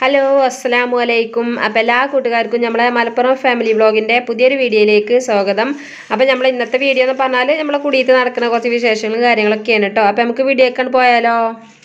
hello അസ്സലാമു അലൈക്കും അപ്പം എല്ലാ കൂട്ടുകാർക്കും നമ്മളെ മലപ്പുറം ഫാമിലി വ്ളോഗിൻ്റെ പുതിയൊരു വീഡിയോയിലേക്ക് സ്വാഗതം അപ്പം നമ്മൾ ഇന്നത്തെ വീഡിയോ എന്ന് പറഞ്ഞാൽ നമ്മളെ കുടിയത്ത് നടക്കുന്ന കുറച്ച് വിശേഷങ്ങളും കാര്യങ്ങളൊക്കെയാണ് കേട്ടോ അപ്പം നമുക്ക് വീഡിയോ ഒക്കെ പോയാലോ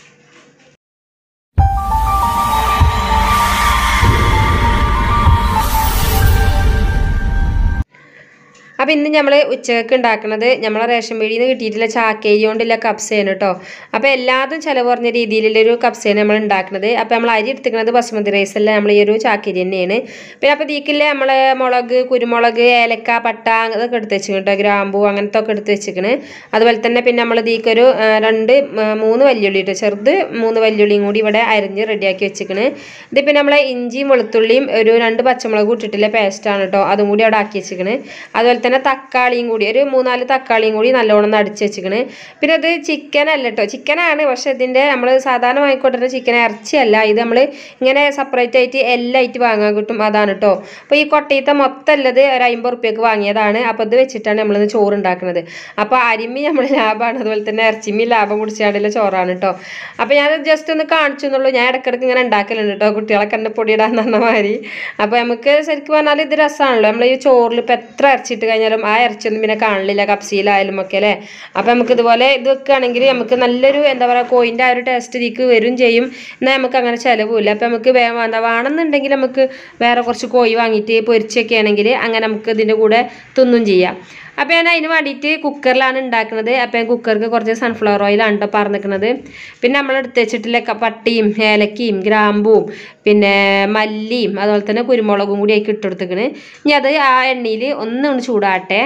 അപ്പം ഇന്ന് നമ്മൾ ഉച്ചക്ക് ഉണ്ടാക്കുന്നത് നമ്മളെ റേഷൻ പീടിയിൽ നിന്ന് കിട്ടിയിട്ടുള്ള ചാക്കേരി കൊണ്ടുള്ള കപ്സയാണ് കേട്ടോ അപ്പോൾ എല്ലാതും ചിലവ് കുറഞ്ഞ രീതിയിലുള്ളൊരു കപ്സയാണ് നമ്മൾ ഉണ്ടാക്കുന്നത് അപ്പോൾ നമ്മൾ അരി എടുത്തിരിക്കുന്നത് ബസുമതി റൈസ് അല്ല നമ്മൾ ഈ ഒരു ചാക്കേരി തന്നെയാണ് പിന്നെ അപ്പോൾ ഇതിക്കില്ല നമ്മൾ മുളക് കുരുമുളക് ഏലക്ക പട്ട അതൊക്കെ എടുത്ത് വെച്ചിരിക്കും കേട്ടോ ഗ്രാമ്പൂ അങ്ങനത്തെ ഒക്കെ എടുത്ത് വെച്ചിരിക്കണ് അതുപോലെ തന്നെ പിന്നെ നമ്മൾ ഇതിക്കൊരു ആ, രണ്ട് ആ, മൂന്ന് വല്യുള്ളി കേട്ടോ ചെറുത് മൂന്ന് വല്യുള്ളിയും കൂടി ഇവിടെ അരിഞ്ഞ് റെഡിയാക്കി വെച്ചിരിക്കണ് ഇത് പിന്നെ നമ്മളെ ഇഞ്ചിയും വെളുത്തുള്ളിയും ഒരു രണ്ട് പച്ചമുളക് ഇട്ടിട്ടുള്ള പേസ്റ്റാണ് കേട്ടോ അതും കൂടി അവിടെ ആക്കി വെച്ചിരിക്കണ് അതുപോലെ തന്നെ തക്കാളിയും കൂടി ഒരു മൂന്നാല് തക്കാളിയും കൂടി നല്ലോണം ഒന്ന് അടിച്ച് വെച്ചിരിക്കണ് പിന്നെ ഇത് ചിക്കൻ അല്ല കേട്ടോ ചിക്കനാണ് പക്ഷെ ഇതിൻ്റെ നമ്മൾ സാധാരണ വാങ്ങിക്കൊണ്ടിരുന്ന ചിക്കൻ ഇറച്ചിയല്ല ഇത് നമ്മൾ ഇങ്ങനെ സെപ്പറേറ്റ് ആയിട്ട് എല്ലായിട്ട് വാങ്ങാൻ കിട്ടും അതാണ് കേട്ടോ അപ്പോൾ ഈ കൊട്ടയത്തെ മൊത്തം ഉള്ളത് ഒരു അമ്പത് റുപ്യക്ക് വാങ്ങിയതാണ് അപ്പോൾ ഇത് വെച്ചിട്ടാണ് നമ്മളിന്ന് ചോറ് ഉണ്ടാക്കുന്നത് അപ്പോൾ അരിമി നമ്മൾ ലാഭമാണ് അതുപോലെ തന്നെ ഇറച്ചിമി ലാഭം കുടിച്ചാണ്ടുള്ള ചോറാണ് കേട്ടോ അപ്പോൾ ഞാൻ ജസ്റ്റ് ഒന്ന് കാണിച്ചു എന്നുള്ളൂ ഞാൻ ഇടയ്ക്കിടയ്ക്ക് ഇങ്ങനെ ഉണ്ടാക്കലുണ്ട് കേട്ടോ കുട്ടികളെ കണ്ട് പൊടിയിടാൻ തന്ന മാതിരി അപ്പോൾ നമുക്ക് ശരിക്കും പറഞ്ഞാൽ ഇത് രസമാണല്ലോ നമ്മൾ ഈ ചോറിൽ ഇപ്പോൾ എത്ര ഇറച്ചിട്ട് കഴിഞ്ഞാലും ആ ഇറച്ചിയൊന്നും പിന്നെ കാണില്ല കപ്സിയിലായാലും ഒക്കെ അല്ലേ അപ്പോൾ നമുക്ക് ഇതുപോലെ ഇത് വെക്കുകയാണെങ്കിൽ നമുക്ക് നല്ലൊരു എന്താ പറയുക കോയിൻ്റെ ആ ഒരു ടേസ്റ്റ് ഇതിക്ക് വരും ചെയ്യും എന്നാൽ നമുക്ക് അങ്ങനെ ചിലവുമില്ല അപ്പോൾ നമുക്ക് വേ എന്താ വേണമെന്നുണ്ടെങ്കിൽ നമുക്ക് വേറെ കുറച്ച് കോഴി വാങ്ങിയിട്ട് പൊരിച്ചൊക്കെ ആണെങ്കിൽ അങ്ങനെ നമുക്ക് ഇതിൻ്റെ കൂടെ തിന്നും ചെയ്യാം അപ്പോൾ ഞാൻ അതിന് വേണ്ടിയിട്ട് കുക്കറിലാണ് ഉണ്ടാക്കുന്നത് അപ്പോൾ ഞാൻ കുക്കർക്ക് കുറച്ച് സൺഫ്ലവർ ഓയിലാണ് കേട്ടോ പറഞ്ഞിരിക്കുന്നത് പിന്നെ നമ്മൾ എടുത്ത് വെച്ചിട്ടുള്ള ക- പട്ടിയും ഏലക്കയും ഗ്രാമ്പും പിന്നെ മല്ലിയും അതുപോലെ തന്നെ കുരുമുളകും കൂടി ആക്കി ഇട്ടെടുത്തിക്കണ് ഇനി അത് ആ എണ്ണയിൽ ഒന്നും ചൂടാട്ടെ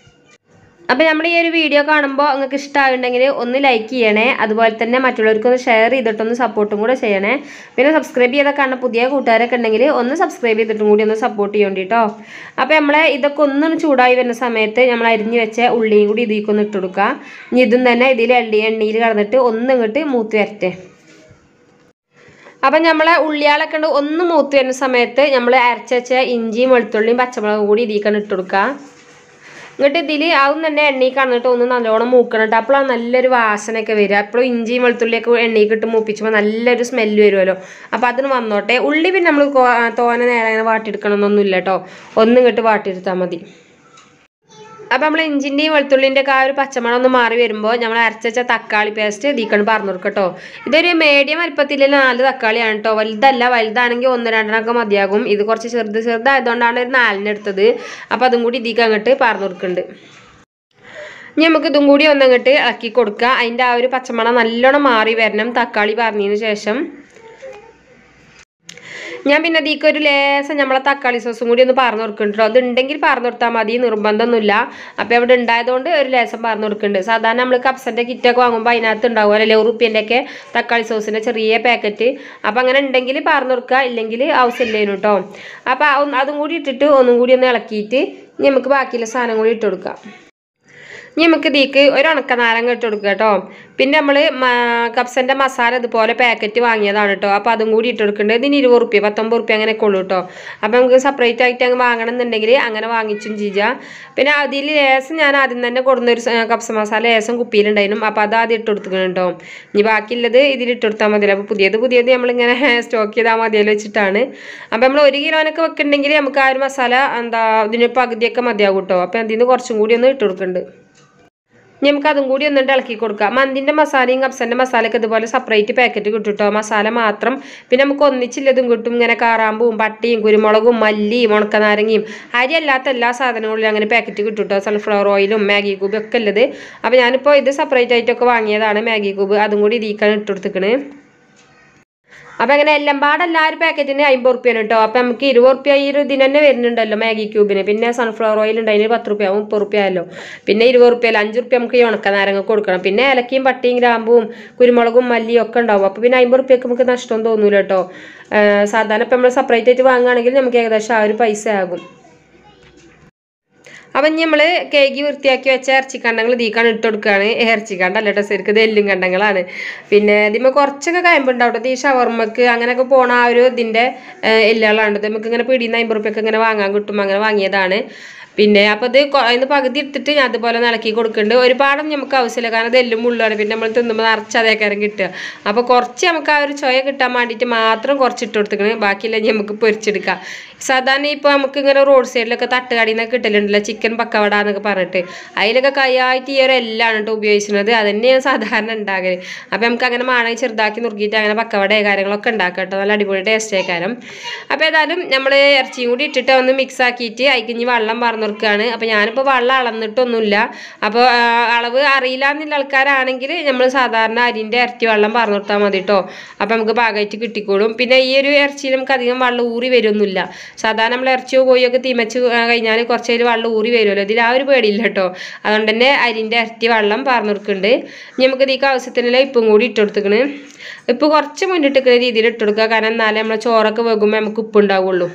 അപ്പോൾ നമ്മൾ ഈ ഒരു വീഡിയോ കാണുമ്പോൾ നിങ്ങൾക്ക് ഇഷ്ടമായിട്ടുണ്ടെങ്കിൽ ഒന്ന് ലൈക്ക് ചെയ്യണേ അതുപോലെ തന്നെ മറ്റുള്ളവർക്ക് ഒന്ന് ഷെയർ ചെയ്തിട്ടൊന്ന് സപ്പോർട്ടും കൂടെ ചെയ്യണേ പിന്നെ സബ്സ്ക്രൈബ് ചെയ്ത കാണുന്ന പുതിയ കൂട്ടുകാരൊക്കെ ഉണ്ടെങ്കിൽ ഒന്ന് സബ്സ്ക്രൈബ് ചെയ്തിട്ടും കൂടി ഒന്ന് സപ്പോർട്ട് ചെയ്യേണ്ടി കേട്ടോ അപ്പോൾ നമ്മളെ ഇതൊക്കെ ഒന്നും ചൂടായി വരുന്ന സമയത്ത് നമ്മൾ അരിഞ്ഞ് വെച്ച ഉള്ളിയും കൂടി ഇതിലേക്ക് ഒന്ന് ഇട്ട് കൊടുക്കുക ഇനി ഇതും തന്നെ ഇതിൽ എണ്ണി എണ്ണയിൽ കടന്നിട്ട് ഒന്ന് ഇങ്ങോട്ട് മൂത്ത് വരട്ടെ അപ്പം നമ്മളെ ഉള്ളിയാളൊക്കെ ഉണ്ട് ഒന്ന് മൂത്ത് വരുന്ന സമയത്ത് നമ്മൾ അരച്ച് വെച്ച ഇഞ്ചിയും വെളുത്തുള്ളിയും പച്ചമുളകും കൂടി ഇതിലേക്കാണ് ഇട്ട് കൊടുക്കുക എന്നിട്ട് ഇതിൽ ആവും തന്നെ എണ്ണയിൽ കടന്നിട്ട് ഒന്ന് നല്ലോണം മൂക്കണം കേട്ടോ അപ്പോഴാണ് നല്ലൊരു വാസനയൊക്കെ വരിക അപ്പോഴും ഇഞ്ചിയും വെളുത്തുള്ളിയൊക്കെ എണ്ണയിൽ ഇട്ട് മൂപ്പിച്ചുമ്പോൾ നല്ലൊരു സ്മെല്ല് വരുമല്ലോ അപ്പോൾ അതിന് വന്നോട്ടെ ഉള്ളി പിന്നെ നമ്മൾ തോനെ നേരം അങ്ങനെ വാട്ടിയെടുക്കണമെന്നൊന്നുമില്ല കേട്ടോ ഒന്നും ഇങ്ങോട്ട് വാട്ടിയെടുത്താൽ മതി അപ്പം നമ്മൾ ഇഞ്ചിൻ്റെയും വെളുത്തുള്ളിൻ്റെ ഒക്കെ ആ ഒരു പച്ചമണം ഒന്ന് മാറി വരുമ്പോൾ നമ്മൾ അരച്ച തക്കാളി പേസ്റ്റ് ഇതിക്കണ് പറഞ്ഞു കൊടുക്കട്ടോ ഇതൊരു മീഡിയം വലുപ്പത്തിലുള്ള നാല് തക്കാളിയാണ് കേട്ടോ വലുതല്ല വലുതാണെങ്കിൽ ഒന്ന് രണ്ടെണ്ണമൊക്കെ മതിയാകും ഇത് കുറച്ച് ചെറുത് ചെറുതായതുകൊണ്ടാണ് ഒരു നാലിന് എടുത്തത് അപ്പോൾ അതും കൂടി ഇതിക്ക് അങ്ങോട്ട് പറഞ്ഞു കൊടുക്കുന്നുണ്ട് ഇനി നമുക്ക് ഇതും കൂടി ഒന്നങ്ങോട്ട് ഇളക്കി കൊടുക്കുക അതിൻ്റെ ആ ഒരു പച്ചമണം നല്ലോണം മാറി വരണം തക്കാളി പറഞ്ഞതിന് ശേഷം ഞാൻ പിന്നെ അതിലേക്ക് ഒരു ലേസം നമ്മളെ തക്കാളി സോസും കൂടി ഒന്ന് പറഞ്ഞു കൊടുക്കുന്നുണ്ടോ അത് ഉണ്ടെങ്കിൽ പറഞ്ഞു കൊടുത്താൽ മതി നിർബന്ധമൊന്നുമില്ല അപ്പോൾ ഇവിടെ ഉണ്ടായതുകൊണ്ട് ഒരു ലേസം പറഞ്ഞു കൊടുക്കുന്നുണ്ട് സാധാരണ നമ്മൾ കപ്സൻ്റെ കിറ്റൊക്കെ വാങ്ങുമ്പോൾ അതിനകത്ത് ഉണ്ടാവുമല്ലോ ഉറുപ്പ്യൻ്റെ ഒക്കെ തക്കാളി സോസിൻ്റെ ചെറിയ പാക്കറ്റ് അപ്പോൾ അങ്ങനെ ഉണ്ടെങ്കിൽ പറഞ്ഞു കൊടുക്കുക ഇല്ലെങ്കിൽ ആവശ്യമില്ലേനു കേട്ടോ അപ്പോൾ ആ- അതും കൂടി ഇട്ടിട്ട് ഒന്നും കൂടി ഒന്ന് ഇളക്കിയിട്ട് ഇനി നമുക്ക് ബാക്കിയുള്ള സാധനം കൂടി ഇട്ട് കൊടുക്കാം ഇനി നമുക്ക് ഇതിക്ക് ഒരു ഉണക്ക നാരങ്ങ ഇട്ട് കൊടുക്കുക കേട്ടോ പിന്നെ നമ്മൾ കപ്സൻ്റെ മസാല ഇതുപോലെ പാക്കറ്റ് വാങ്ങിയതാണ് കേട്ടോ അപ്പോൾ അതും കൂടി ഇട്ട് കൊടുക്കേണ്ടത് ഇതിന് ഇരുപത് റുപ്യ പത്തൊമ്പത് റുപ്യ അങ്ങനെയൊക്കെ ഉള്ളൂ കേട്ടോ അപ്പോൾ നമുക്ക് സെപ്പറേറ്റ് ആയിട്ട് അങ്ങ് വാങ്ങണം എന്നുണ്ടെങ്കിൽ അങ്ങനെ വാങ്ങിച്ചും ചെയ്യുക പിന്നെ അതിൽ ലേസം ഞാൻ ആദ്യം തന്നെ കൊടുന്നൊരു സ- കപ്സ മസാല ലേസം കുപ്പിയിലുണ്ടായിരുന്നു അപ്പോൾ അത് ആദ്യം ഇട്ട് കൊടുക്കണം കേട്ടോ ഇനി ബാക്കിയുള്ളത് ഇതിൽ ഇട്ട് കൊടുത്താൽ മതിയല്ലോ അപ്പോൾ പുതിയത് പുതിയത് നമ്മളിങ്ങനെ സ്റ്റോക്ക് ചെയ്താൽ മതിയല്ലോ വെച്ചിട്ടാണ് അപ്പോൾ നമ്മൾ ഒരു കിലോനൊക്കെ വെക്കുന്നുണ്ടെങ്കിൽ നമുക്ക് ആ ഒരു മസാല എന്താ ഇതിന് പകുതിയൊക്കെ മതിയാകും കേട്ടോ അപ്പോൾ അതിൽ നിന്ന് കുറച്ചും കൂടി ഒന്ന് ഇട്ട് കൊടുക്കുന്നുണ്ട് ഇനി നമുക്ക് അതും കൂടി ഒന്നിട്ട് ഇളക്കി കൊടുക്കാം മന്തിൻ്റെ മസാലയും കപ്സൻ്റെ മസാലയൊക്കെ ഇതുപോലെ സെപ്പറേറ്റ് പാക്കറ്റ് കിട്ടും കേട്ടോ മസാല മാത്രം പിന്നെ നമുക്ക് ഒന്നിച്ചില്ലതും കിട്ടും ഇങ്ങനെ കാറാമ്പും പട്ടിയും കുരുമുളകും മല്ലിയും ഉണക്കനാരങ്ങയും അരി അല്ലാത്ത എല്ലാ സാധനങ്ങളിലും അങ്ങനെ പാക്കറ്റ് കിട്ടും കേട്ടോ സൺഫ്ലവർ ഓയിലും മാഗി ക്യൂബും ഒക്കെ ഉള്ളത് അപ്പോൾ ഞാനിപ്പോൾ ഇത് സെപ്പറേറ്റ് ആയിട്ടൊക്കെ വാങ്ങിയതാണ് മാഗി ക്യൂബ് അതും കൂടി ഇതിക്കാണ് ഇട്ട് കൊടുത്തിക്കണ് അപ്പം അങ്ങനെ എല്ലാം പാടല്ല ആ ഒരു പാക്കറ്റിന് അമ്പത് റുപ്യാണ് കേട്ടോ അപ്പം നമുക്ക് ഇരുപത് റുപ്യ ഈ ഒരു ഇതിന് തന്നെ വരുന്നുണ്ടല്ലോ മാഗി ക്യൂബിന് പിന്നെ സൺഫ്ലവർ ഓയിൽ ഉണ്ട് അതിന് പത്ത് റുപ്യ മുപ്പത് റുപ്യ ആയല്ലോ പിന്നെ ഇരുപത് റുപ്യ അല്ല അഞ്ച് റുപ്യ നമുക്ക് ഈ ഉണക്ക നാരങ്ങ കൊടുക്കണം പിന്നെ ഏലക്കയും പട്ടിയും ഗ്രാമ്പും കുരുമുളകും മല്ലിയും ഒക്കെ ഉണ്ടാവും അപ്പോൾ പിന്നെ അമ്പത് റുപ്യക്ക് നമുക്ക് നഷ്ടം തോന്നൂല കേട്ടോ ആ, സാധാരണ ഇപ്പം നമ്മൾ സെപ്പറേറ്റ് ആയിട്ട് വാങ്ങുകയാണെങ്കിൽ നമുക്ക് ഏകദേശം ആ ഒരു പൈസ ആകും അപ്പം ഇനി നമ്മൾ കേക്ക് വൃത്തിയാക്കി വെച്ച ഇറച്ചിക്കണ്ടങ്ങൾ ഇതിക്കാണ് ഇട്ട് കൊടുക്കുകയാണ് ഇറച്ചിക്കണ്ടല്ല കേട്ടോ ശരിക്കും ഇത് എല്ലും കണ്ടങ്ങളാണ് പിന്നെ ഇതിമ്മ കുറച്ചൊക്കെ കയമ്പുണ്ടാവും കേട്ടോ ഈ ഷവർമ്മക്ക് അങ്ങനെയൊക്കെ പോണ ആ ഒരു ഇതിൻ്റെ എല്ലുകളാണ് ഇത് നമുക്ക് ഇങ്ങനെ പിടിയുന്ന അമ്പത് റുപ്യൊക്കെ ഇങ്ങനെ വാങ്ങാൻ കിട്ടും അങ്ങനെ വാങ്ങിയതാണ് പിന്നെ അപ്പോൾ ഇത് കൊ- അതിന് പകുതി എടുത്തിട്ട് ഞാൻ അതുപോലെ ഒന്ന് ഇളക്കി കൊടുക്കുന്നുണ്ട് ഒരുപാടും നമുക്ക് ആവശ്യമില്ല കാരണം ഇത് എല്ലും മുള്ളാണ് പിന്നെ നമ്മൾ തിന്നുമ്പോൾ നിറച്ച് അതേക്കാരം കിട്ടുക അപ്പോൾ കുറച്ച് നമുക്ക് ആ ഒരു ചൊയ കിട്ടാൻ വേണ്ടിയിട്ട് മാത്രം കുറച്ച് ഇട്ട് കൊടുത്തിക്കണ് ബാക്കിയില്ല ഇനി നമുക്ക് പൊരിച്ചെടുക്കാം സാധാരണ ഇപ്പോൾ നമുക്ക് ഇങ്ങനെ റോഡ് സൈഡിലൊക്കെ തട്ടുകടയിൽ നിന്നൊക്കെ കിട്ടലുണ്ടല്ലോ ചിക്കൻ പക്കവട എന്നൊക്കെ പറഞ്ഞിട്ട് അതിലൊക്കെ കൈയായിട്ട് ഈ ഒരു എല്ലാണ് കേട്ടോ ഉപയോഗിക്കുന്നത് അത് തന്നെ ഞാൻ സാധാരണ ഉണ്ടാകല് അപ്പോൾ നമുക്ക് അങ്ങനെ മാണെങ്കിൽ ചെറുതാക്കി നുറുക്കിയിട്ട് അങ്ങനെ പക്കവട കാര്യങ്ങളൊക്കെ ഉണ്ടാക്കാം കേട്ടോ നല്ല അടിപൊളി ടേസ്റ്റ് ആയിക്കാരം അപ്പോൾ ഏതായാലും നമ്മൾ ഇറച്ചിയും കൂടി ഇട്ടിട്ട് ഒന്ന് മിക്സ് ആക്കിയിട്ട് അതിന് വെള്ളം പറന്നുറുക്കുകയാണ് അപ്പോൾ ഞാനിപ്പോൾ വെള്ളം അളന്നിട്ടൊന്നുമില്ല അപ്പോൾ ആ, അളവ് അറിയില്ല എന്നുള്ള ആൾക്കാരാണെങ്കിൽ നമ്മൾ സാധാരണ അരിൻ്റെ ഇറച്ചി വെള്ളം പറഞ്ഞു കൊടുത്താൽ മതി കേട്ടോ അപ്പോൾ നമുക്ക് പാകമായിട്ട് കിട്ടിക്കോളും പിന്നെ ഈ ഒരു ഇറച്ചിയിൽ നമുക്ക് അധികം വെള്ളം ഊറി വരുമൊന്നുമില്ല സാധാരണ നമ്മൾ ഇറച്ചിയോ കോഴിയൊക്കെ തീമച്ച് കഴിഞ്ഞാൽ കുറച്ച് നേരം വെള്ളം ഊറി വരുമല്ലോ ഇതിൽ ആ ഒരു പേടിയില്ല കേട്ടോ അതുകൊണ്ട് തന്നെ അരിൻ്റെ ഇറച്ചി വെള്ളം പറഞ്ഞു കൊടുക്കുന്നുണ്ട് ഇനി നമുക്ക് ഇതിലേക്ക് ആവശ്യത്തിനുള്ള ഇപ്പും കൂടി ഇട്ട് കൊടുത്തിക്കണ് ഇപ്പം കുറച്ച് മുന്നിട്ടിക്കുന്ന രീതിയിൽ ഇട്ട് കൊടുക്കുക കാരണം എന്നാലേ നമ്മളെ ചോറൊക്കെ വെക്കുമ്പോൾ നമുക്ക് ഉപ്പ് ഉണ്ടാവുള്ളൂ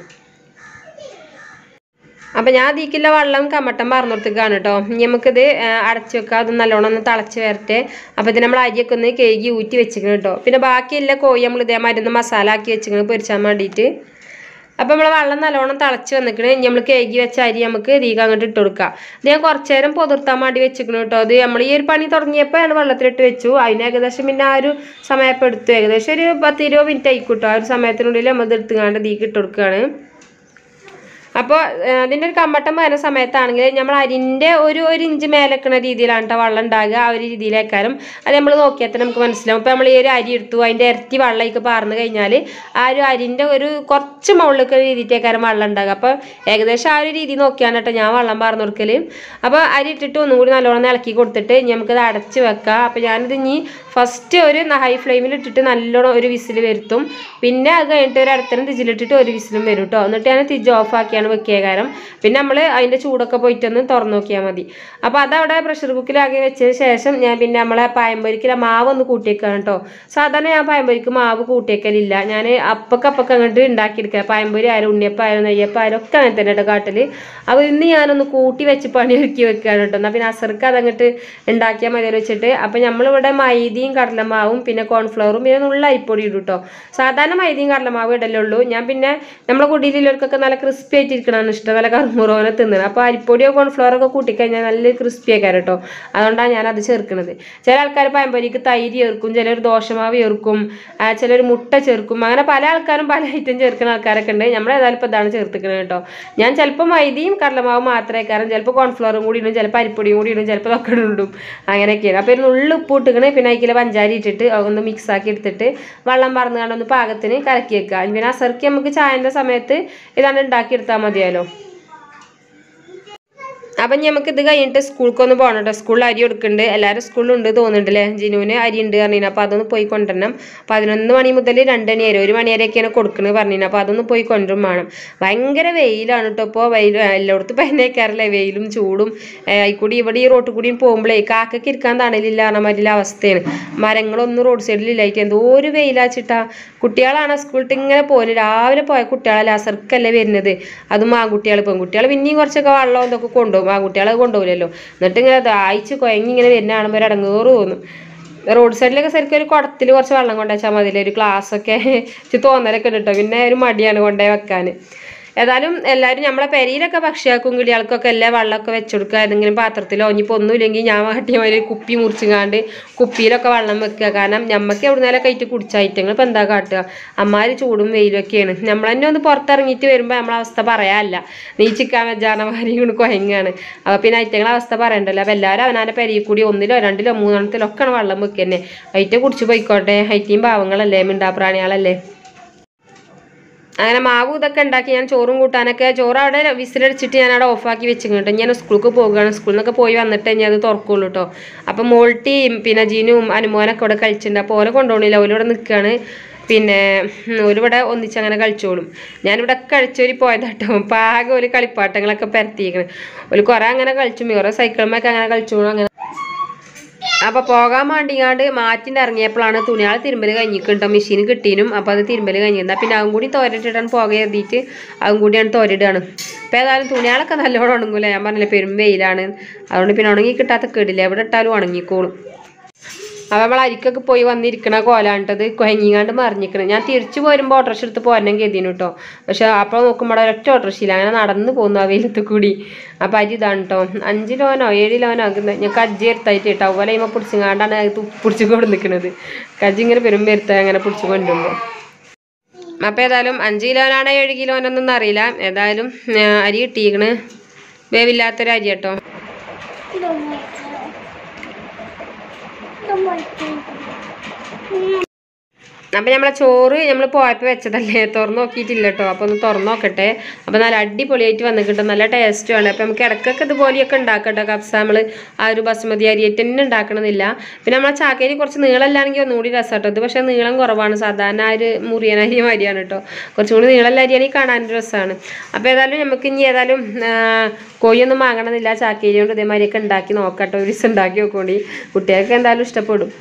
അപ്പം ഞാൻ അതിലേക്കുള്ള വെള്ളം കമ്മട്ടം പറഞ്ഞിടത്തേക്കാണ് കേട്ടോ ഇനി നമുക്കിത് ആ, അടച്ച് വെക്കുക അത് നല്ലോണം ഒന്ന് തിളച്ച് വരട്ടെ അപ്പോൾ ഇത് നമ്മൾ അരിയൊക്കെ ഒന്ന് കേകി ഊറ്റി വെച്ചിക്കണം കേട്ടോ പിന്നെ ബാക്കിയുള്ള കോഴി നമ്മൾ ഇതേമാതിരി ഒന്ന് മസാല ആക്കി വെച്ചിക്കണം പൊരിച്ചാൻ വേണ്ടിയിട്ട് അപ്പോൾ നമ്മൾ വെള്ളം നല്ലോണം തിളച്ച് വന്നിക്കണേ ഇനി നമ്മൾ കേകി വെച്ച അരി നമുക്ക് ഇതിലേക്ക് അങ്ങോട്ട് ഇട്ട് കൊടുക്കാം ഇത് ഞാൻ കുറച്ച് നേരം പൊതിർത്താൻ വേണ്ടി വെച്ചിക്കണം കേട്ടോ അത് നമ്മൾ ഈ ഒരു പണി തുടങ്ങിയപ്പോൾ ഞാൻ വെള്ളത്തിലിട്ട് വെച്ചു അതിന് ഏകദേശം പിന്നെ ആ ഒരു സമയപ്പോൾ എടുത്തു ഏകദേശം ഒരു പത്ത് ഇരുപത് മിനിറ്റ് ആയിക്കോട്ടോ ആ ഒരു സമയത്തിനുള്ളിൽ നമ്മൾ ഇത് എടുത്തുകൊണ്ട് ഇതിലേക്ക് ഇട്ട് കൊടുക്കുകയാണ് അപ്പോൾ അതിൻ്റെ ഒരു കമ്മട്ടം വരുന്ന സമയത്താണെങ്കിൽ നമ്മൾ അരിൻ്റെ ഒരു ഒരു ഇഞ്ച് മേലെക്കണ രീതിയിലാണ് കേട്ടോ വെള്ളം ഉണ്ടാകുക ആ ഒരു രീതിയിലേക്കാരും അത് നമ്മൾ നോക്കിയാൽ തന്നെ നമുക്ക് മനസ്സിലാവും ഇപ്പോൾ നമ്മൾ ഈ ഒരു അരി എടുത്തു അതിൻ്റെ ഇരട്ടി വെള്ളമൊക്കെ പാർന്നു കഴിഞ്ഞാൽ ആ ഒരു അരിൻ്റെ ഒരു കുറച്ച് മുകളിലേക്ക് രീതിയിലേക്കാരും വെള്ളം ഉണ്ടാകുക അപ്പോൾ ഏകദേശം ആ ഒരു രീതി നോക്കിയാണ് കേട്ടോ ഞാൻ വെള്ളം പാർന്നു കൊടുക്കൽ അപ്പോൾ അരി ഇട്ടിട്ട് ഒന്നും കൂടി നല്ലോണം ഇളക്കി കൊടുത്തിട്ട് ഇനി നമുക്കത് അടച്ച് വെക്കാം അപ്പോൾ ഞാനിത് ഇനി ഫസ്റ്റ് ഒരു ഹൈ ഫ്ലെയിമിൽ ഇട്ടിട്ട് നല്ലോണം ഒരു വിസിൽ വരുത്തും പിന്നെ അത് കഴിഞ്ഞിട്ട് ഒരു അടുത്തരം തിജിലിട്ടിട്ട് ഒരു വിസിലും വരും കേട്ടോ എന്നിട്ട് ഞാൻ തിജ് ഓഫ് ആക്കിയാണ് വെക്കിയ കാരണം പിന്നെ നമ്മൾ അതിൻ്റെ ചൂടൊക്കെ പോയിട്ടൊന്ന് തുറന്നു നോക്കിയാൽ മതി അപ്പോൾ അതവിടെ പ്രഷർ കുക്കിലാക്കി വെച്ചതിന് ശേഷം ഞാൻ പിന്നെ നമ്മളെ പായമ്പൊരിക്കിലെ മാവ് ഒന്ന് കൂട്ടിയേക്കാണ് കേട്ടോ സാധാരണ ഞാൻ പായമ്പൊരിക്ക് മാവ് കൂട്ടിയേക്കലില്ല ഞാൻ അപ്പൊക്കെ അപ്പൊക്കെ അങ്ങോട്ട് ഉണ്ടാക്കിയെടുക്കുക പായമ്പൊരി ആയാലും ഉണ്ണിയപ്പം ആയാലും നെയ്യപ്പം ആയാലും ഒക്കെ അങ്ങനെ തന്നെ കേട്ടോ കാട്ടിൽ അപ്പോൾ ഇന്ന് ഞാനൊന്ന് കൂട്ടി വെച്ച് പണി ഒരുക്കി വെക്കുകയാണ് കേട്ടോ എന്നാൽ പിന്നെ അസർക്ക് അതങ്ങോട്ട് ഉണ്ടാക്കിയാൽ മതി വെച്ചിട്ട് അപ്പോൾ നമ്മളിവിടെ മൈദയും കടലമാവും പിന്നെ കോൺഫ്ലവറും പിന്നെ നുള്ള അരിപ്പൊടി ഇടും കേട്ടോ സാധാരണ മൈദയും കടലമാവും ഇടലുള്ളൂ ഞാൻ പിന്നെ നമ്മളെ കുടിയിലുള്ളവർക്കൊക്കെ നല്ല ക്രിസ്പി ആയിട്ട് ഇരിക്കണതാണ് ഇഷ്ടം നല്ല കറുമുറോനെ തിന്നുന്നത് അപ്പോൾ അരിപ്പൊടിയോ കോൺഫ്ലവറൊക്കെ കൂട്ടിക്കഴിഞ്ഞാൽ നല്ല ക്രിസ്പി ആക്കാറ് കേട്ടോ അതുകൊണ്ടാണ് ഞാൻ അത് ചേർക്കുന്നത് ചില ആൾക്കാർ പഴംപൊരിക്ക് തൈര് ചേർക്കും ചിലർ ദോശമാവ് ചേർക്കും ആ, ചിലർ മുട്ട ചേർക്കും അങ്ങനെ പല ആൾക്കാരും പല ഐറ്റം ചേർക്കുന്ന ആൾക്കാരൊക്കെ ഉണ്ട് നമ്മൾ ഏതായാലും ഇപ്പോൾ ഇതാണ് ചേർത്തിക്കുന്നത് കേട്ടോ ഞാൻ ചിലപ്പോൾ മൈദയും കടലമാവും മാത്രമേ കാരണം ചിലപ്പോൾ കോൺഫ്ലവറും കൂടി ഇടും ചിലപ്പോൾ അരിപ്പൊടിയും കൂടി ഇടും ചിലപ്പോൾ ഇതൊക്കെ ഇടും അങ്ങനെയൊക്കെയാണ് അപ്പോൾ ഒരു നുള്ളു ഉപ്പ് ഇട്ടിക്കണേ പിന്നെ അതിൽ പഞ്ചാരി ഇട്ടിട്ട് ഒന്ന് mix ആക്കി എടുത്തിട്ട് വെള്ളം പറന്ന് കണ്ട് ഒന്ന് പാകത്തിന് കലക്കി വെക്കുക പിന്നെ അസർക്ക് നമുക്ക് ചായൻ്റെ സമയത്ത് ഇതാണ് ഉണ്ടാക്കിയെടുത്താൽ മതിയല്ലോ അപ്പം ഇനി നമുക്ക് ഇത് കഴിഞ്ഞിട്ട് സ്കൂൾക്കൊന്ന് പോകണം കേട്ടോ സ്കൂളിൽ അരി കൊടുക്കുന്നുണ്ട് എല്ലാവരും സ്കൂളിലുണ്ട് തോന്നുന്നുണ്ടല്ലേ ജിനുവിന് അരി ഉണ്ട് പറഞ്ഞു അപ്പോൾ അതൊന്ന് പോയി കൊണ്ടുവരണം പതിനൊന്ന് മണി മുതൽ രണ്ട് മണി വരെ ഒരു മണി വരെയൊക്കെയാണ് കൊടുക്കുന്നത് പറഞ്ഞു അപ്പോൾ അതൊന്ന് പോയി കൊണ്ടുവരും വേണം ഭയങ്കര വെയിലാണ് കേട്ടോ ഇപ്പോൾ വെയിൽ എല്ലായിടത്തും പതിനേക്കാറില്ലേ വെയിലും ചൂടും ആയിക്കൂടി ഇവിടെ ഈ റോട്ടിൽ കൂടിയും പോകുമ്പോഴേ കാക്കയ്ക്ക് ഇരിക്കാൻ തണലില്ല പറഞ്ഞ മാതിരി അവസ്ഥയാണ് മരങ്ങളൊന്നും റോഡ് സൈഡിലില്ലായിട്ട് എന്തോ ഒരു വെയിലാച്ചിട്ടാ കുട്ടികളാണ് സ്കൂളിൽ ഇങ്ങനെ പോകുന്നത് രാവിലെ പോയ കുട്ടികളല്ല അസർക്കല്ലേ വരുന്നത് അതും ആൺകുട്ടികൾ പെൺകുട്ടികൾ പിന്നെയും കുറച്ചൊക്കെ വെള്ളം ഇതൊക്കെ കൊണ്ടുപോകും ആൺകുട്ടികളെ കൊണ്ടുപോകില്ലല്ലോ എന്നിട്ട് ഇങ്ങനെ ദാഹിച്ച് കുഴങ്ങി ഇങ്ങനെ വരുന്ന കാണുമ്പോൾ ഒരു അടങ്ങേറ് തോന്നും റോഡ് സൈഡിലൊക്കെ ശരിക്കും ഒരു കുടത്തിൽ കുറച്ച് വെള്ളം കൊണ്ടുവച്ചാൽ മതിയില്ലേ ഒരു ഗ്ലാസ്സൊക്കെ ഇച്ചിരി തോന്നലൊക്കെ ഉണ്ട് കേട്ടോ പിന്നെ ഒരു മടിയാണ് കൊണ്ടുപോയി വെക്കാൻ ഏതായാലും എല്ലാവരും നമ്മളെ പെരയിലൊക്കെ പക്ഷിയാക്കും കിളികൾക്കൊക്കെ എല്ലാ വെള്ളമൊക്കെ വെച്ചുകൊടുക്കുക ഏതെങ്കിലും പാത്രത്തിലോ ഇനിയിപ്പോൾ ഒന്നുമില്ലെങ്കിൽ ഞാൻ കാട്ടിയ ഒരു കുപ്പി മുറിച്ചുങ്ങാണ്ട് കുപ്പിയിലൊക്കെ വെള്ളം വെക്കുക കാരണം ഞമ്മക്ക് എവിടുന്നേലൊക്കെ ആയിട്ട് കുടിച്ച ഐറ്റങ്ങൾ ഇപ്പം എന്താ കാട്ടുക അമ്മാര് ചൂടും വെയിലൊക്കെയാണ് നമ്മൾ തന്നെ ഒന്ന് പുറത്തിറങ്ങിയിട്ട് വരുമ്പോൾ നമ്മളെ അവസ്ഥ പറയാനല്ല നീ ചിക്കാൻ വെജാണമാരി കൊണ്ട് കുഴങ്ങാണ് അപ്പോൾ പിന്നെ ഐറ്റങ്ങളെ അവസ്ഥ പറയണ്ടല്ലോ അപ്പോൾ എല്ലാവരും അവനാൻ്റെ പെരയിൽ കൂടി ഒന്നിലോ രണ്ടിലോ മൂന്നെണ്ണത്തിലോ ഒക്കെയാണ് വെള്ളം വെക്കുക തന്നെ ഐറ്റ കുടിച്ച് പോയിക്കോട്ടെ ഐറ്റയും പാവങ്ങളല്ലേ മിണ്ടാപ്രാണികളല്ലേ അങ്ങനെ മാവ് ഇതൊക്കെ ഉണ്ടാക്കി ഞാൻ ചോറും കൂട്ടാനൊക്കെ ചോറ് അവിടെ വിസിലടിച്ചിട്ട് ഞാൻ അവിടെ ഓഫാക്കി വെച്ചിട്ടുണ്ട് ഞാൻ സ്കൂൾക്ക് പോകുകയാണ് സ്കൂളിൽ നിന്നൊക്കെ പോയി വന്നിട്ട് ഞാൻ അത് തുറക്കുള്ളൂ കേട്ടോ അപ്പം മോൾട്ടിയും പിന്നെ ജീനും അനുമോനൊക്കെ ഇവിടെ കളിച്ചിട്ടുണ്ട് അപ്പോൾ ഓലെ കൊണ്ടുപോകണില്ല ഓലിവിടെ നിൽക്കുകയാണ് പിന്നെ ഉം, ഓലിവിടെ ഒന്നിച്ചങ്ങനെ കളിച്ചോളും ഞാനിവിടെ കഴിച്ചോരി പോയതാട്ടോ പാകം ഒരു കളിപ്പാട്ടങ്ങളൊക്കെ പരത്തിയിരിക്കണ് ഒരു കുറേ അങ്ങനെ കളിച്ചു കുറേ സൈക്കിളുമൊക്കെ അങ്ങനെ കളിച്ചോളും അങ്ങനെ അപ്പൊ പോകാൻ വേണ്ടിങ്ങാണ്ട് മാറ്റിൻ്റെ ഇറങ്ങിയപ്പോഴാണ് തുണിയാൾ തിരുമ്പൽ കഴിഞ്ഞിട്ടുണ്ടോ മെഷീൻ കിട്ടീനും അപ്പോൾ അത് തിരുമ്പൽ കഴിഞ്ഞിരുന്ന പിന്നെ അതും കൂടി തോരട്ടിട്ടാണ് പോക എഴുതിയിട്ട് അതും കൂടിയാണ് തോരിടുകയാണ് അപ്പോൾ ഏതായാലും തുണിയാളൊക്കെ നല്ലോണം ഉണങ്ങൂല ഞാൻ പറഞ്ഞില്ലേ പെരും വെയിലാണ് അതുകൊണ്ട് പിന്നെ ഉണങ്ങി കിട്ടാത്ത കേടില്ല എവിടെ ഇട്ടാലും ഉണങ്ങിക്കോളും അപ്പോൾ നമ്മൾ അരിക്കൊക്കെ പോയി വന്നിരിക്കണ കോലാണ്ടത് കുഴങ്ങിങ്ങാണ്ട് മറിഞ്ഞിക്കണ് ഞാൻ തിരിച്ചു പോരുമ്പോൾ ഓട്ടോറിക്ഷ എടുത്ത് പോരണം കരുതിനു കേട്ടോ പക്ഷെ അപ്പോൾ നോക്കുമ്പോൾ ഒരൊറ്റ ഓട്ടോറിക്ഷയില്ല അങ്ങനെ നടന്ന് പോകുന്നു ആ വെയിലത്ത് കൂടി അപ്പോൾ അരി ഇതാണ് കേട്ടോ അഞ്ച് ലോനോ ഏഴ് ലോനോ ആക്കുന്നത് ഞാൻ കജ്ജി എടുത്തായിട്ട് കേട്ടോ അതുപോലെ ഇമ്മ പിടിച്ചിങ്ങാണ്ടാണ് അത് പിടിച്ചു കൊണ്ട് നിൽക്കുന്നത് കജ്ജി ഇങ്ങനെ പെരും വരുത്ത അങ്ങനെ പിടിച്ചു കൊണ്ടുമ്പോൾ അപ്പോൾ ഏതായാലും അഞ്ച് കിലോനാണോ ഏഴ് കിലോനൊന്നും അറിയില്ല ഏതായാലും ആ, അരി കിട്ടിയിരിക്കണ് വേവില്ലാത്തൊരു അരി കേട്ടോ അപ്പം നമ്മളെ ചോറ് നമ്മൾ പോയപ്പോൾ വെച്ചതല്ലേ തുറന്ന് നോക്കിയിട്ടില്ല കേട്ടോ അപ്പോൾ ഒന്ന് തുറന്ന് നോക്കട്ടെ അപ്പോൾ നല്ല അടിപൊളിയായിട്ട് വന്ന് കിട്ടും നല്ല ടേസ്റ്റുമാണ് അപ്പോൾ നമുക്ക് ഇടയ്ക്കൊക്കെ ഇതുപോലെയൊക്കെ ഉണ്ടാക്കട്ടോ കപ്സ നമ്മൾ ആ ഒരു ബസുമതി അരിയായിട്ട് തന്നെ ഉണ്ടാക്കണമെന്നില്ല പിന്നെ നമ്മളെ ചാക്കേരി കുറച്ച് നീളമല്ലാണെങ്കിൽ ഒന്നുകൂടി രസമാട്ടോ ഇത് പക്ഷേ നീളം കുറവാണ് സാധാരണ ആ ഒരു മുറിയൻ അരി മാതിരിയാണ് കേട്ടോ കുറച്ചും കൂടി നീളമുള്ള അരിയാണെങ്കിൽ കാണാൻ രസമാണ് അപ്പോൾ ഏതായാലും നമുക്ക് ഇനി ഏതായാലും ആ, കോഴിയൊന്നും വാങ്ങണമെന്നില്ല ചാക്കേരി കൊണ്ട് ഇതേമാതിരിയൊക്കെ ഉണ്ടാക്കി നോക്കട്ടോ ഒരു ദിവസം ഉണ്ടാക്കി നോക്കോണ്ടി കുട്ടികൾക്ക് എന്തായാലും ഇഷ്ടപ്പെടും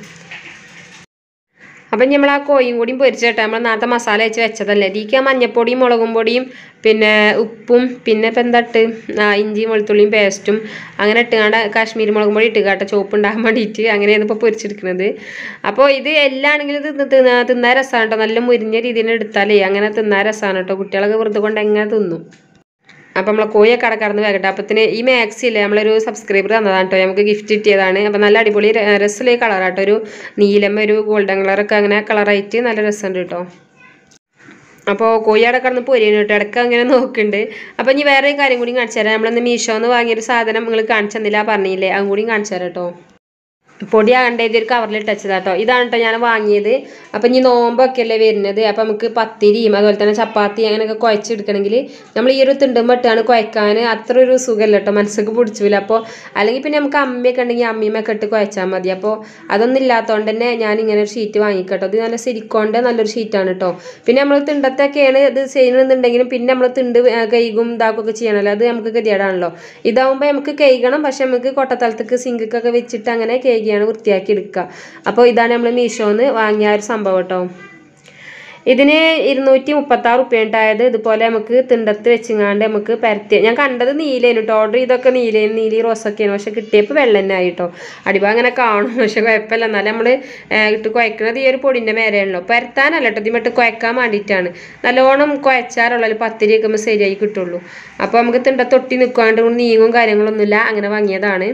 അപ്പം നമ്മൾ ആ കോയും കൂടിയും പൊരിച്ചിട്ട് നമ്മൾ നേരത്തെ മസാല വെച്ച് വെച്ചതല്ലേ ഇതിക്ക് ആ മഞ്ഞപ്പൊടിയും മുളകും പൊടിയും പിന്നെ ഉപ്പും പിന്നെ ഇപ്പം എന്താ ഇട്ട് ആ ഇഞ്ചിയും വെളുത്തുള്ളിയും പേസ്റ്റും അങ്ങനെ ഇട്ടുകാണ്ട് കാശ്മീരി മുളകും പൊടി ഇട്ടുകാട്ടെ ചോപ്പ് ഉണ്ടാകാൻ വേണ്ടിയിട്ട് അങ്ങനെയാണ് ഇപ്പോൾ പൊരിച്ചെടുക്കുന്നത് അപ്പോൾ ഇത് എല്ലാം ആണെങ്കിലും ഇത് തിന്നാ തിന്നാൻ രസമാണ് കേട്ടോ നല്ല മുരിഞ്ഞ രീതിയിൽ എടുത്താലേ അങ്ങനെ തിന്നാൻ രസമാണ് കേട്ടോ കുട്ടികളൊക്കെ വെറുതെ കൊണ്ട് എങ്ങനെ തിന്നും അപ്പം നമ്മളെ കോയൊക്കെ കടക്കടന്ന് വേകട്ടെ അപ്പത്തിന് ഈ മാക്സി ഇല്ലേ നമ്മളൊരു സബ്സ്ക്രൈബർ തന്നതാണ് കേട്ടോ നമുക്ക് ഗിഫ്റ്റ് കിട്ടിയതാണ് അപ്പം നല്ല അടിപൊളി രസമുള്ള കളറാട്ടോ ഒരു നീലം ഒരു ഗോൾഡൻ കളറൊക്കെ അങ്ങനെ കളറായിട്ട് നല്ല രസമുണ്ട് കേട്ടോ അപ്പോൾ കോഴി അവിടെ കിടന്ന് പൊരിയാണ് കേട്ടോ ഇടയ്ക്ക് അങ്ങനെ നോക്കുന്നുണ്ട് അപ്പോൾ ഇനി വേറെ ഒരു കാര്യം കൂടി കാണിച്ചു തരാം നമ്മളിന്ന് മീഷോന്ന് വാങ്ങിയൊരു സാധനം നിങ്ങൾ കാണിച്ചു തന്നില്ല പറഞ്ഞില്ലേ അതും കൂടി കാണിച്ചു തരാം കേട്ടോ പൊടി ആകണ്ട ഇതൊരു കവറിൽ ഇട്ടച്ചതാ കേട്ടോ ഇതാണ് കേട്ടോ ഞാൻ വാങ്ങിയത് അപ്പം ഇനി നോമ്പൊക്കെ അല്ലേ വരുന്നത് അപ്പം നമുക്ക് പത്തിരിയും അതുപോലെ തന്നെ ചപ്പാത്തി അങ്ങനെയൊക്കെ കുഴച്ചെടുക്കണമെങ്കിൽ നമ്മൾ ഈ ഒരു തിണ്ടും ഇട്ടാണ് കുഴക്കാൻ അത്ര ഒരു സുഖമല്ല കേട്ടോ മനസ്സൊക്കെ പിടിച്ചില്ല അപ്പോൾ അല്ലെങ്കിൽ പിന്നെ നമുക്ക് അമ്മയൊക്കെ ഉണ്ടെങ്കിൽ അമ്മയുമൊക്കെ ഇട്ട് കുഴച്ചാൽ മതി അപ്പോൾ അതൊന്നും ഇല്ലാത്തതുകൊണ്ട് തന്നെ ഞാൻ ഇങ്ങനെ ഒരു ഷീറ്റ് വാങ്ങിക്കട്ടോ ഇത് നല്ല സിലിക്കോണിൻ്റെ നല്ലൊരു ഷീറ്റാണ് കേട്ടോ പിന്നെ നമ്മൾ തിണ്ടത്തൊക്കെയാണ് ഇത് ചെയ്യുന്നുണ്ടെങ്കിലും പിന്നെ നമ്മൾ തിണ്ട് ആ, കൈകും ഇതാക്കുകയൊക്കെ ചെയ്യണമല്ലോ അത് നമുക്ക് ഗതികേടാണല്ലോ ഇതാവുമ്പോൾ നമുക്ക് കൈകണം പക്ഷെ നമുക്ക് കൊട്ടത്തലത്തേക്ക് സിങ്കൊക്കെ വെച്ചിട്ട് അങ്ങനെ കേകിയാണ് വൃത്തിയാക്കി എടുക്കുക അപ്പോൾ ഇതാണ് നമ്മൾ മീഷോന്ന് വാങ്ങിയ ആ ഒരു സംഭവം കേട്ടോ ഇതിന് ഇരുന്നൂറ്റി മുപ്പത്താറ് റുപ്യ ഉണ്ടായത് ഇതുപോലെ നമുക്ക് തിണ്ടത്ത് വെച്ചിങ്ങാണ്ട് നമുക്ക് പരത്തി ഞാൻ കണ്ടത് നീലേനു കേട്ടോ ഓർഡർ ചെയ്തൊക്കെ നീലേന് നീലി റോസൊക്കെയാണ് പക്ഷെ കിട്ടിയപ്പോൾ വെള്ളം തന്നെ ആയി കേട്ടോ അടിഭാഗം അങ്ങനെ കാണും പക്ഷെ കുഴപ്പമില്ല എന്നാലും നമ്മൾ ഇട്ട് കുഴക്കുന്നത് ഈ ഒരു പൊടിൻ്റെ മേലെയാണല്ലോ പരത്താനല്ല കേട്ടോ ഇതിമിട്ട് കുഴക്കാൻ വേണ്ടിയിട്ടാണ് നല്ലോണം കുഴച്ചാറുള്ളൂ പത്തിരി വെക്കുമ്പോൾ ശരിയായി കിട്ടുള്ളൂ അപ്പോൾ നമുക്ക് തിണ്ടത്ത് ഒട്ടി നിൽക്കാണ്ട് നീങ്ങും കാര്യങ്ങളൊന്നുമില്ല അങ്ങനെ വാങ്ങിയതാണ്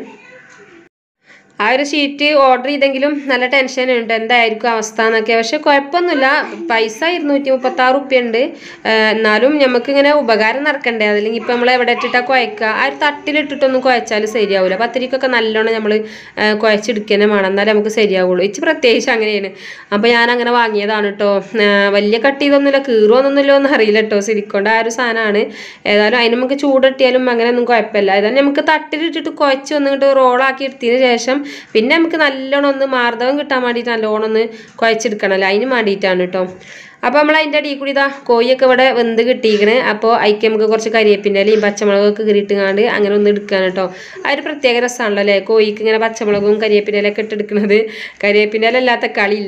ആ ഒരു ഷീറ്റ് ഓർഡർ ചെയ്തെങ്കിലും നല്ല ടെൻഷൻ ഉണ്ട് എന്തായിരിക്കും അവസ്ഥ എന്നൊക്കെ പക്ഷെ കുഴപ്പമൊന്നുമില്ല പൈസ ഇരുന്നൂറ്റി മുപ്പത്തി ആറ് റുപ്യ ഉണ്ട് എന്നാലും നമുക്ക് ഇങ്ങനെ ഉപകാരം നടക്കണ്ടേ അതല്ലെങ്കിൽ ഇപ്പം നമ്മൾ എവിടെ ഇട്ടിട്ടാ കുഴക്കുക ആ ഒരു തട്ടിലിട്ടിട്ടൊന്നും കുഴച്ചാൽ ശരിയാവില്ല പത്തിരിക്കൊക്കെ നല്ലോണം നമ്മൾ കുഴച്ചെടുക്കുക തന്നെ വേണം എന്നാലേ നമുക്ക് ശരിയാവുള്ളൂ ഇച്ച് പ്രത്യേകിച്ച് അങ്ങനെയാണ് അപ്പോൾ ഞാൻ അങ്ങനെ വാങ്ങിയതാണ് കേട്ടോ വലിയ കട്ട് ചെയ്തൊന്നുമില്ല കീറുമൊന്നുമില്ല ഒന്നും അറിയില്ല കേട്ടോ സിലിക്കോണ്ട ആ ഒരു സാധനമാണ് ഏതായാലും അതിന് നമുക്ക് ചൂടിട്ടിയാലും അങ്ങനെ ഒന്നും കുഴപ്പമില്ല ഏതായാലും നമുക്ക് തട്ടിലിട്ടിട്ട് കുഴച്ച് വന്നിട്ട് റോളാക്കി എടുത്തതിന് ശേഷം പിന്നെ നമുക്ക് നല്ലോണം ഒന്ന് മാർദ്ദവം കിട്ടാൻ വേണ്ടിയിട്ട് നല്ലോണം ഒന്ന് കുഴച്ചെടുക്കണമല്ലോ അതിന് വേണ്ടിയിട്ടാണ് കേട്ടോ അപ്പോൾ നമ്മൾ അതിൻ്റെ അടിയിൽ കൂടി ഇതാ കോഴിയൊക്കെ ഇവിടെ വെന്ത് കിട്ടിയിരിക്കണ് അപ്പോൾ അതിക്ക് നമുക്ക് കുറച്ച് കരിയേപ്പിൻ്റെ ഇലയും പച്ചമുളകൊക്കെ കീറിയിട്ടുങ്ങാണ്ട് അങ്ങനെ ഒന്ന് എടുക്കാൻ കേട്ടോ ആ ഒരു പ്രത്യേക രസമാണല്ലോ അല്ലേ കോഴിക്ക് ഇങ്ങനെ പച്ചമുളകും കരിയേപ്പിൻ്റെ ഇലയൊക്കെ ഇട്ടെടുക്കുന്നത് കരിയേപ്പിൻ്റെ ഇല അല്ലാത്ത കളിയില്ല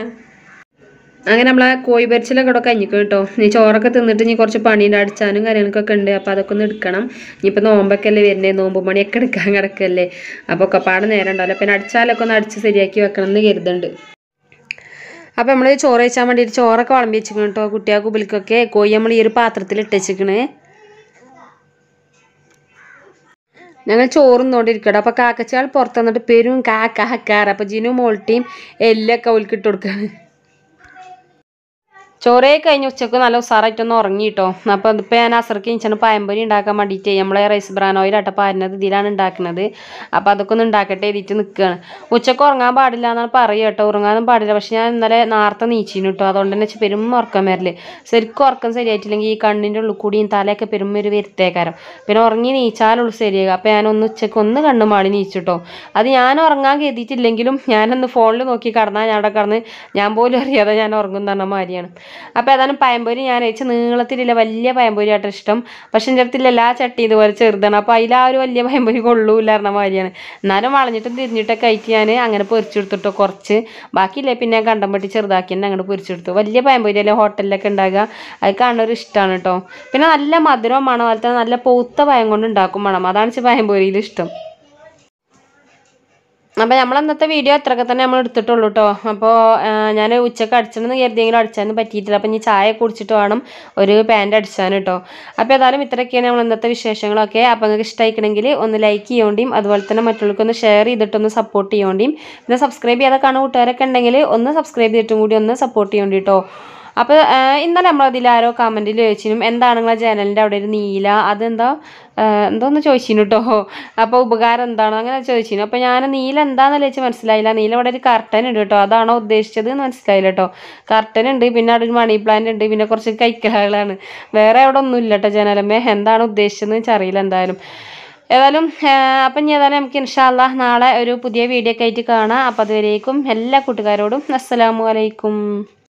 അങ്ങനെ നമ്മളെ കോഴി പരിച്ചിലൊക്കെ ഇവിടെ കഴിഞ്ഞിക്കും കേട്ടോ നീ ചോറൊക്കെ തിന്നിട്ട് ഇനി കുറച്ച് പണീൻ്റെ അടിച്ചാനും കാര്യങ്ങൾക്കൊക്കെ ഉണ്ട് അപ്പോൾ അതൊക്കെ ഒന്ന് എടുക്കണം ഇനിയിപ്പോൾ നോമ്പൊക്കെ അല്ലേ വരുന്നേ നോമ്പ് പണിയൊക്കെ എടുക്കാൻ കിടക്കല്ലേ അപ്പോൾ ഒക്കെ പാട് നേരം ഉണ്ടാവില്ല പിന്നെ അടിച്ചാലൊക്കെ ഒന്ന് അടിച്ച് ശരിയാക്കി വെക്കണം എന്ന് കരുതുന്നുണ്ട് അപ്പോൾ നമ്മൾ ചോറ് വെച്ചാൻ വേണ്ടിയിട്ട് ചോറൊക്കെ വിളമ്പി വെച്ചിരിക്കണം കേട്ടോ കുട്ടികൾക്ക് ഉബിലിക്കൊക്കെ കോഴി നമ്മൾ ഈ ഒരു പാത്രത്തിൽ ഇട്ടേച്ചിക്കണേ ഞങ്ങൾ ചോറുന്നോണ്ടിരിക്കട്ടെ അപ്പോൾ കാക്കച്ചാൾ പുറത്ത് വന്നിട്ട് പെരും കാക്ക ഹക്കാറ് അപ്പോൾ ജിനു മോൾട്ടിയും എല്ലൊക്കെ അവൾക്ക് ഇട്ട് കൊടുക്കാണ് ചോറേ കഴിഞ്ഞ് ഉച്ചക്ക് നല്ല ഉസാറായിട്ടൊന്ന് ഉറങ്ങിട്ടോ അപ്പോൾ അതിപ്പോൾ ഞാൻ അസർക്ക് ഇഞ്ചാണ് പയമ്പൊരി ഉണ്ടാക്കാൻ വേണ്ടിയിട്ട് നമ്മളെ റൈസ് ബ്രാൻ ഓയിലാട്ട പാരുന്നത് ഇതിലാണ് ഉണ്ടാക്കുന്നത് അപ്പോൾ അതൊക്കെ ഒന്ന് ഉണ്ടാക്കട്ടെ എഴുതിയിട്ട് നിൽക്കുകയാണ് ഉച്ചക്ക് ഉറങ്ങാൻ പാടില്ല എന്നാണ് പറയുക കേട്ടോ ഉറങ്ങാനും പാടില്ല പക്ഷെ ഞാൻ ഇന്നലെ നേരത്തെ നീച്ചിന് കേട്ടോ അതുകൊണ്ട് തന്നെ വെച്ചാൽ പെരും ഉറക്കം വരല് ശരിക്കും ഉറക്കം ശരിയായിട്ടില്ലെങ്കിൽ ഈ കണ്ണിൻ്റെ ഉള്ളിൽ കൂടിയും തലയൊക്കെ പെരും ഒരു വരുത്തേക്കാരം പിന്നെ ഉറങ്ങി നീച്ചാലുള്ളൂ ശരിയാകുക അപ്പോൾ ഞാൻ ഒന്ന് ഉച്ചക്ക് ഒന്ന് കണ്ണു മാടി നീച്ചിട്ടോ അത് ഞാൻ ഉറങ്ങാൻ കരുതിയിട്ടില്ലെങ്കിലും ഞാനൊന്ന് ഫോണിൽ നോക്കി കടന്നാൽ ഞാൻ അവിടെ കടന്ന് ഞാൻ പോലും അറിയാതെ ഞാൻ ഉറങ്ങും പറഞ്ഞ മാതിരിയാണ് അപ്പോൾ ഏതായാലും പയമ്പൊരി ഞാൻ വെച്ച് നീളത്തിലില്ല വലിയ പയമ്പൊരി ആട്ടോ ഇഷ്ടം പക്ഷെ എൻ്റെ അടുത്തില്ല എല്ലാ ചട്ടി ഇതുപോലെ ചെറുതാണ് അപ്പോൾ അതിൽ ആ ഒരു വലിയ പയമ്പൊരി കൊള്ളൂല്ല പറഞ്ഞ മാതിരിയാണ് എന്നാലും വളഞ്ഞിട്ടും തിരിഞ്ഞിട്ടൊക്കെ ആയിട്ട് ഞാൻ അങ്ങനെ പൊരിച്ചെടുത്തിട്ടോ കുറച്ച് ബാക്കിയില്ലേ പിന്നെ ഞാൻ കണ്ടം പറ്റി ചെറുതാക്കി തന്നെ അങ്ങോട്ട് പൊരിച്ചെടുത്തു വലിയ പയമ്പൊരി അല്ലേ ഹോട്ടലിലൊക്കെ ഉണ്ടാകുക അത് കാണുന്ന ഒരു ഇഷ്ടമാണ് കേട്ടോ പിന്നെ നല്ല മധുരം മണം അതുപോലെ തന്നെ നല്ല പൂത്ത പയം കൊണ്ട് ഉണ്ടാക്കും മണം അതാണ് വെച്ചാൽ പയമ്പൊരിയിൽ ഇഷ്ടം അപ്പോൾ നമ്മൾ അന്നത്തെ വീഡിയോ അത്രയൊക്കെ തന്നെ നമ്മൾ എടുത്തിട്ടുള്ളൂ കേട്ടോ അപ്പോൾ ഞാൻ ഉച്ചക്ക് അടിച്ചണമെന്ന് കരുതിയെങ്കിലും അടിച്ചാന്ന് പറ്റിയിട്ടില്ല അപ്പോൾ ഇനി ചായ കുടിച്ചിട്ട് വേണം ഒരു പാൻറ് അടിച്ചാൻ കേട്ടോ അപ്പോൾ ഏതായാലും ഇത്രയൊക്കെയാണ് നമ്മൾ ഇന്നത്തെ വിശേഷങ്ങളൊക്കെ അപ്പോൾ നിങ്ങൾക്ക് ഇഷ്ടമായിക്കണമെങ്കിൽ ഒന്ന് ലൈക്ക് ചെയ്യോണ്ടിയും അതുപോലെ തന്നെ മറ്റുള്ളവർക്ക് ഒന്ന് ഷെയർ ചെയ്തിട്ടൊന്ന് സപ്പോർട്ട് ചെയ്യോണ്ടിയും പിന്നെ സബ്സ്ക്രൈബ് ചെയ്യാതെ കാണുന്ന കൂട്ടുകാരൊക്കെ ഉണ്ടെങ്കിൽ ഒന്ന് സബ്സ്ക്രൈബ് ചെയ്തിട്ടും കൂടി ഒന്ന് സപ്പോർട്ട് ചെയ്യോണ്ടി കേട്ടോ അപ്പോൾ ഇന്നലെ നമ്മളതിൽ ആരോ കമൻറ്റിൽ ചോദിച്ചിനും എന്താണ് നിങ്ങളെ ചാനലിൻ്റെ അവിടെ ഒരു നീല അതെന്താ എന്തോന്ന് ചോദിച്ചിനു കേട്ടോ അപ്പോൾ ഉപകാരം എന്താണോ അങ്ങനെ ചോദിച്ചിനു അപ്പോൾ ഞാൻ നീല എന്താണെന്ന് വെച്ച് മനസ്സിലായില്ല നീല ഇവിടെ ഒരു കർട്ടൻ ഉണ്ട് കേട്ടോ അതാണോ ഉദ്ദേശിച്ചത് എന്ന് മനസ്സിലായില്ല കേട്ടോ കർട്ടൻ ഉണ്ട് പിന്നെ അവിടെ ഒരു മണി പ്ലാന്റ് ഉണ്ട് പിന്നെ കുറച്ച് കൈക്കലകളാണ് വേറെ അവിടെ ഒന്നുമില്ല കേട്ടോ ജനലമ്മേ എന്താണ് ഉദ്ദേശിച്ചതെന്ന് വെച്ചാൽ അറിയില്ല എന്തായാലും ഏതായാലും അപ്പം ഇനി ഏതായാലും നമുക്ക് ഇൻഷാല്ല നാളെ ഒരു പുതിയ വീഡിയോ ഒക്കെ ആയിട്ട് കാണാം അപ്പോൾ അതുവരേക്കും എല്ലാ കൂട്ടുകാരോടും അസ്സലാമു അലൈക്കും